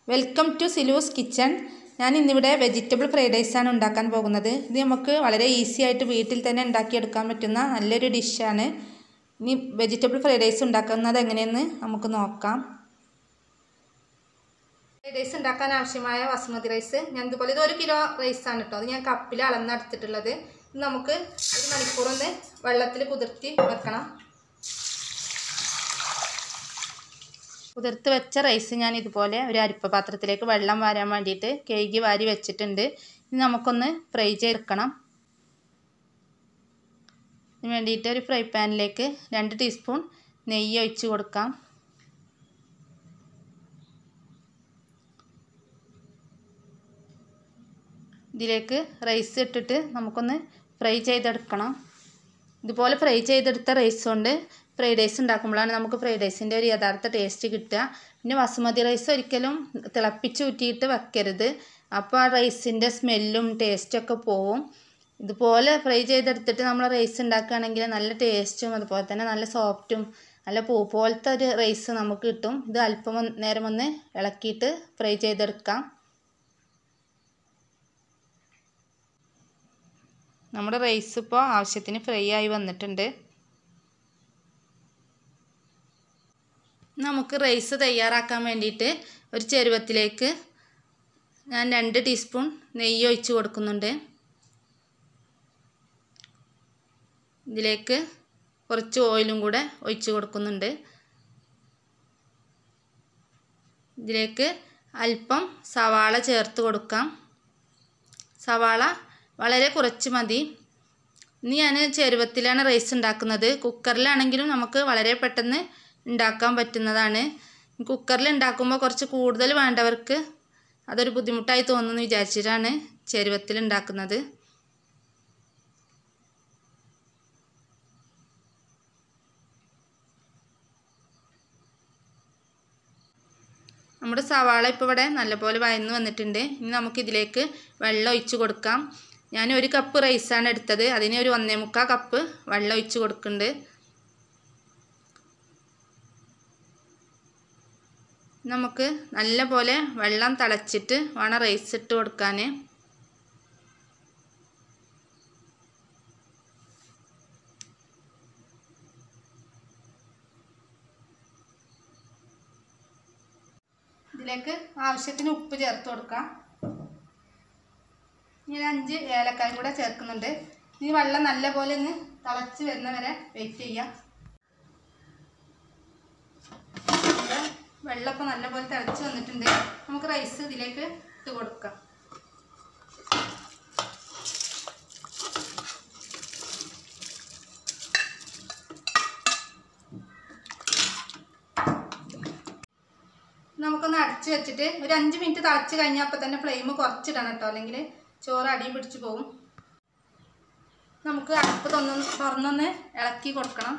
welcome to Silu's kitchen ഞാൻ ഇന്നിവിടെ vegetable fried റൈസാണ് ഉണ്ടാക്കാൻ പോകുന്നത് ഇത് നമുക്ക് വളരെ ഈസി ആയിട്ട് വീട്ടിൽ തന്നെ ഉണ്ടാക്കിയെടുക്കാൻ പറ്റുന്ന നല്ലൊരു ഡിഷാണ് ഇനി വെജിറ്റബിൾ ഫ്രൈഡ് റൈസ് ഉണ്ടാക്കുന്നത് എങ്ങനെയെന്ന് നമുക്ക് നോക്കാം ഫ്രൈഡ് റൈസ് ഉണ്ടാക്കാൻ ആവശ്യമായ ബസ്മതി റൈസ് ഞാൻ ഇതുപോലെ ഇത് ഒരു കിലോ റൈസാണ് കേട്ടോ അത് ഞാൻ കപ്പിൽ അളന്നെടുത്തിട്ടുള്ളത് ഇത് നമുക്ക് ഒരു മണിക്കൂറൊന്ന് വെള്ളത്തിൽ കുതിർത്തി വെക്കണം കുതിർത്ത് വെച്ച റൈസ് ഞാൻ ഇതുപോലെ ഒരു അരിപ്പ പാത്രത്തിലേക്ക് വെള്ളം വാരാൻ വേണ്ടിയിട്ട് കഴുകി വാരി വെച്ചിട്ടുണ്ട് ഇനി നമുക്കൊന്ന് ഫ്രൈ ചെയ്തെടുക്കണം ഇതിന് വേണ്ടിയിട്ട് ഒരു ഫ്രൈ പാനിലേക്ക് രണ്ട് ടീസ്പൂൺ നെയ്യ് ഒഴിച്ച് കൊടുക്കാം ഇതിലേക്ക് റൈസ് ഇട്ടിട്ട് നമുക്കൊന്ന് ഫ്രൈ ചെയ്തെടുക്കണം ഇതുപോലെ ഫ്രൈ ചെയ്തെടുത്ത റൈസ് കൊണ്ട് ഫ്രൈഡ് റൈസ് ഉണ്ടാക്കുമ്പോഴാണ് നമുക്ക് ഫ്രൈഡ് റൈസിൻ്റെ ഒരു യഥാർത്ഥ ടേസ്റ്റ് കിട്ടുക പിന്നെ ബസുമതി റൈസ് ഒരിക്കലും തിളപ്പിച്ച് ഊറ്റിയിട്ട് വെക്കരുത് അപ്പോൾ ആ റൈസിൻ്റെ സ്മെല്ലും ടേസ്റ്റൊക്കെ പോവും ഇതുപോലെ ഫ്രൈ ചെയ്തെടുത്തിട്ട് നമ്മൾ റൈസ് ഉണ്ടാക്കുകയാണെങ്കിൽ നല്ല ടേസ്റ്റും അതുപോലെ തന്നെ നല്ല സോഫ്റ്റും നല്ല പൂ പോലത്തെ ഒരു റൈസ് നമുക്ക് കിട്ടും ഇത് അല്പം നേരം ഒന്ന് ഇളക്കിയിട്ട് ഫ്രൈ ചെയ്തെടുക്കാം നമ്മുടെ റൈസ് ഇപ്പോൾ ആവശ്യത്തിന് ഫ്രൈ ആയി വന്നിട്ടുണ്ട് നമുക്ക് റൈസ് തയ്യാറാക്കാൻ വേണ്ടിയിട്ട് ഒരു ചെരുവത്തിലേക്ക് ഞാൻ രണ്ട് ടീസ്പൂൺ നെയ്യ് ഒഴിച്ച് കൊടുക്കുന്നുണ്ട് ഇതിലേക്ക് കുറച്ച് ഓയിലും കൂടെ ഒഴിച്ച് കൊടുക്കുന്നുണ്ട് ഇതിലേക്ക് അല്പം സവാള ചേർത്ത് കൊടുക്കാം സവാള വളരെ കുറച്ച് മതി ഇനി ഞാൻ ചെരുവത്തിലാണ് റൈസ് ഉണ്ടാക്കുന്നത് കുക്കറിലാണെങ്കിലും നമുക്ക് വളരെ പെട്ടെന്ന് ഉണ്ടാക്കാൻ പറ്റുന്നതാണ് കുക്കറിൽ ഉണ്ടാക്കുമ്പോൾ കുറച്ച് കൂടുതൽ വേണ്ടവർക്ക് അതൊരു ബുദ്ധിമുട്ടായി തോന്നുന്നു വിചാരിച്ചിട്ടാണ് ചെരുവത്തിൽ ഉണ്ടാക്കുന്നത് നമ്മുടെ സവാള ഇപ്പോൾ ഇവിടെ നല്ലപോലെ വയന്ന് വന്നിട്ടുണ്ട് ഇനി നമുക്കിതിലേക്ക് വെള്ളം ഒഴിച്ച് കൊടുക്കാം ഞാൻ ഒരു കപ്പ് റൈസാണ് എടുത്തത് അതിന് ഒരു ഒന്നേ മുക്കാൽ കപ്പ് വെള്ളം ഒഴിച്ച് കൊടുക്കുന്നുണ്ട് നമുക്ക് നല്ല പോലെ വെള്ളം തിളച്ചിട്ട് വേണം റൈസ് ഇട്ട് കൊടുക്കാൻ ഇതിലേക്ക് ആവശ്യത്തിന് ഉപ്പ് ചേർത്ത് കൊടുക്കാം ഇനി അഞ്ച് ഏലക്കായും കൂടെ ചേർക്കുന്നുണ്ട് ഇനി വെള്ളം നല്ല പോലെ ഒന്ന് തിളച്ച് വരുന്ന വരെ വെയിറ്റ് ചെയ്യാം വെള്ളമൊക്കെ നല്ലപോലെ തിളച്ച് വന്നിട്ടുണ്ട് നമുക്ക് റൈസ് ഇതിലേക്ക് ഇട്ട് കൊടുക്കാം നമുക്കൊന്ന് അടച്ച് വെച്ചിട്ട് ഒരു അഞ്ച് മിനിറ്റ് തിളച്ച് കഴിഞ്ഞാൽ അപ്പം തന്നെ ഫ്ലെയിം കുറച്ചിടണം കേട്ടോ അല്ലെങ്കിൽ ചോറ് അടി പിടിച്ച് പോകും നമുക്ക് അടുപ്പ് തൊന്ന് തുറന്നൊന്ന് ഇളക്കി കൊടുക്കണം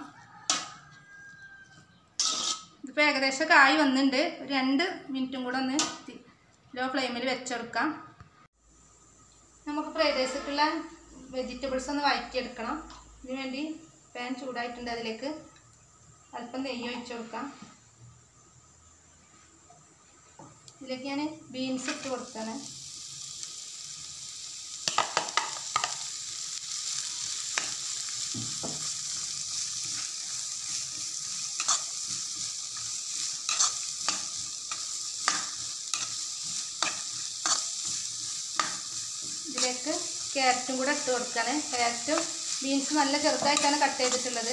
ഇതിപ്പോൾ ഏകദേശം കായ് വന്നിട്ടുണ്ട് ഒരു രണ്ട് മിനിറ്റും കൂടെ ഒന്ന് ലോ ഫ്ലെയിമിൽ വെച്ചെടുക്കാം നമുക്ക് ഫ്രൈഡ് റൈസിക്കുള്ള വെജിറ്റബിൾസ് ഒന്ന് വഴറ്റിയെടുക്കണം ഇതിന് വേണ്ടി പാൻ ചൂടായിട്ടുണ്ട് അതിലേക്ക് അല്പം നെയ്യ് ഒഴിച്ചു കൊടുക്കാം ഇതിലേക്ക് ഞാൻ ബീൻസ് ഇട്ട് കൊടുക്കാണ് ഇതിലേക്ക് ക്യാരറ്റും കൂടെ ഇട്ട് കൊടുക്കാണ് ക്യാരറ്റും ബീൻസ് നല്ല ചെറുതായിട്ടാണ് കട്ട് ചെയ്തിട്ടുള്ളത്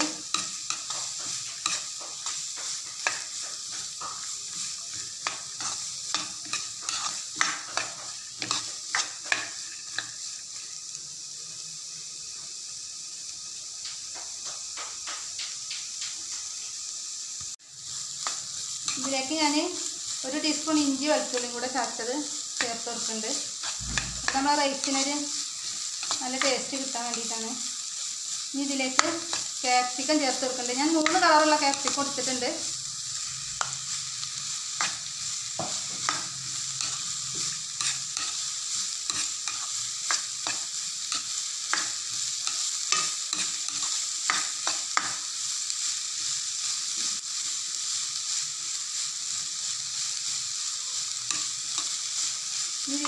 ഇതിലേക്ക് ഞാൻ ഒരു ടീസ്പൂൺ ഇഞ്ചി വെളുത്തുള്ളിയും കൂടെ ചേർത്തത് ചേർത്ത് കൊടുക്കുന്നുണ്ട് നമ്മൾ റൈസിനൊരു നല്ല ടേസ്റ്റ് കിട്ടാൻ വേണ്ടിയിട്ടാണ് ഇനി ഇതിലേക്ക് ക്യാപ്സിക്കം ചേർത്ത് കൊടുക്കുന്നുണ്ട് ഞാൻ മൂന്ന് കളറുള്ള ക്യാപ്സിക്കം കൊടുത്തിട്ടുണ്ട്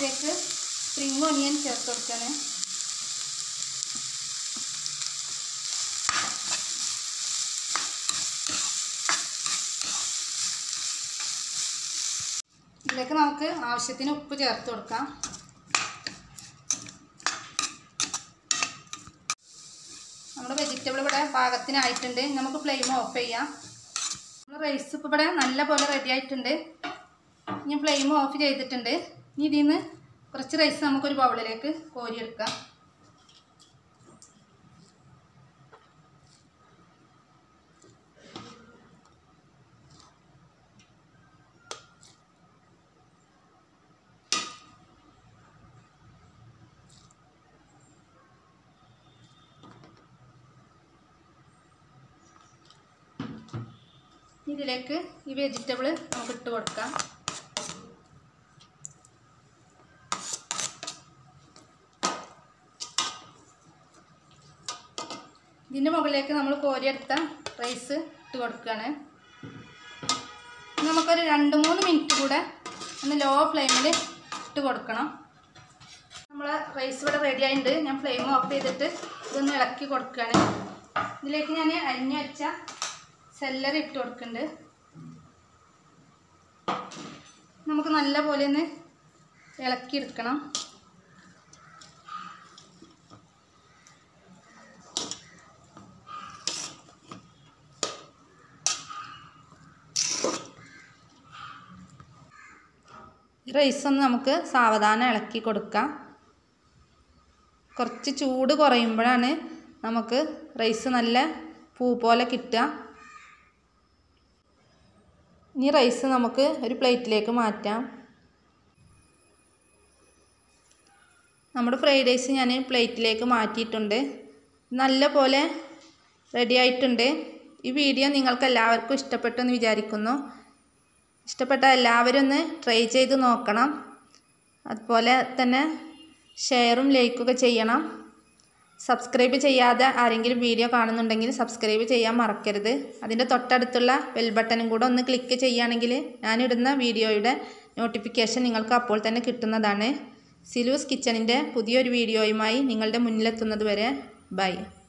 ഇതിലേക്ക് സ്പ്രിങ് ഒനിയൻ ചേർത്ത് കൊടുക്കാണ് ഇതിലേക്ക് നമുക്ക് ആവശ്യത്തിന് ഉപ്പ് ചേർത്ത് കൊടുക്കാം നമ്മുടെ വെജിറ്റബിൾ ഇവിടെ പാകത്തിനായിട്ടുണ്ട് നമുക്ക് ഫ്ലെയിം ഓഫ് ചെയ്യാം നമ്മുടെ റൈസ് ഇപ്പോൾ ഇവിടെ നല്ല പോലെ റെഡി ആയിട്ടുണ്ട് ഞാൻ ഫ്ലെയിം ഓഫ് ചെയ്തിട്ടുണ്ട് ഇനി ഇതിൽ നിന്ന് കുറച്ച് റൈസ് നമുക്കൊരു ബൗളിലേക്ക് കോരിയെടുക്കാം ഇതിലേക്ക് ഈ വെജിറ്റബിൾ നമുക്ക് ഇട്ട് കൊടുക്കാം ഇതിൻ്റെ മുകളിലേക്ക് നമ്മൾ കോരിയെടുത്ത റൈസ് ഇട്ട് കൊടുക്കുകയാണ് ഇനി നമുക്കൊരു രണ്ട് മൂന്ന് മിനിറ്റ് കൂടെ ഒന്ന് ലോ ഫ്ലെയിമിൽ ഇട്ട് കൊടുക്കണം നമ്മൾ റൈസ് ഇവിടെ റെഡി ആയിട്ടുണ്ട് ഞാൻ ഫ്ലെയിം ഓഫ് ചെയ്തിട്ട് ഇതൊന്ന് ഇളക്കി കൊടുക്കുകയാണ് ഇതിലേക്ക് ഞാൻ അരിഞ്ഞു വെച്ച സെല്ലറി ഇട്ട് കൊടുക്കുന്നുണ്ട് നമുക്ക് നല്ല പോലെ ഒന്ന് ഇളക്കിയെടുക്കണം റൈസ് ഒന്ന് നമുക്ക് സാവധാനം ഇളക്കി കൊടുക്കാം കുറച്ച് ചൂട് കുറയുമ്പോഴാണ് നമുക്ക് റൈസ് നല്ല പൂ പോലെ കിട്ടുക ഇനി റൈസ് നമുക്ക് ഒരു പ്ലേറ്റിലേക്ക് മാറ്റാം നമ്മുടെ ഫ്രൈഡ് റൈസ് ഞാൻ പ്ലേറ്റിലേക്ക് മാറ്റിയിട്ടുണ്ട് നല്ല പോലെ റെഡി ആയിട്ടുണ്ട് ഈ വീഡിയോ നിങ്ങൾക്ക് എല്ലാവർക്കും ഇഷ്ടപ്പെട്ടു എന്ന് വിചാരിക്കുന്നു ഇഷ്ടപ്പെട്ട എല്ലാവരും ഒന്ന് ട്രൈ ചെയ്ത് നോക്കണം അതുപോലെ തന്നെ ഷെയറും ലൈക്കൊക്കെ ചെയ്യണം സബ്സ്ക്രൈബ് ചെയ്യാതെ ആരെങ്കിലും വീഡിയോ കാണുന്നുണ്ടെങ്കിൽ സബ്സ്ക്രൈബ് ചെയ്യാൻ മറക്കരുത് അതിൻ്റെ തൊട്ടടുത്തുള്ള ബെൽ ബട്ടണും കൂടെ ഒന്ന് ക്ലിക്ക് ചെയ്യുകയാണെങ്കിൽ ഞാനിടുന്ന വീഡിയോയുടെ നോട്ടിഫിക്കേഷൻ നിങ്ങൾക്ക് അപ്പോൾ തന്നെ കിട്ടുന്നതാണ് സിലൂസ് കിച്ചണിൻ്റെ പുതിയൊരു വീഡിയോയുമായി നിങ്ങളുടെ മുന്നിലെത്തുന്നത് വരെ ബൈ